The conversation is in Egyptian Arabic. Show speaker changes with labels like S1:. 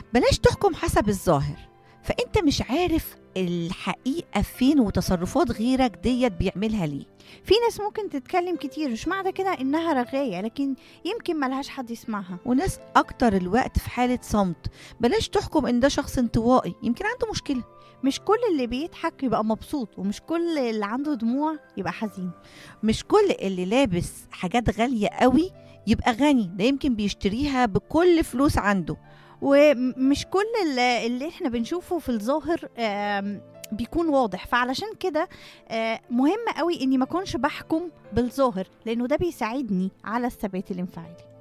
S1: بلاش تحكم حسب الظاهر فانت مش عارف الحقيقه فين وتصرفات غيرك ديت بيعملها ليه
S2: في ناس ممكن تتكلم كتير مش معنى كده انها رغايه لكن يمكن ملهاش حد يسمعها
S1: وناس اكتر الوقت في حاله صمت بلاش تحكم ان ده شخص انطوائي يمكن عنده مشكله
S2: مش كل اللي بيضحك يبقى مبسوط ومش كل اللي عنده دموع يبقى حزين
S1: مش كل اللي لابس حاجات غاليه قوي يبقى غني ده يمكن بيشتريها بكل فلوس عنده
S2: ومش كل اللي, اللي احنا بنشوفه في الظاهر آم، بيكون واضح فعلشان كده آه، مهم قوي اني ما اكونش بحكم بالظاهر لانه ده بيساعدني على الثبات الانفعالي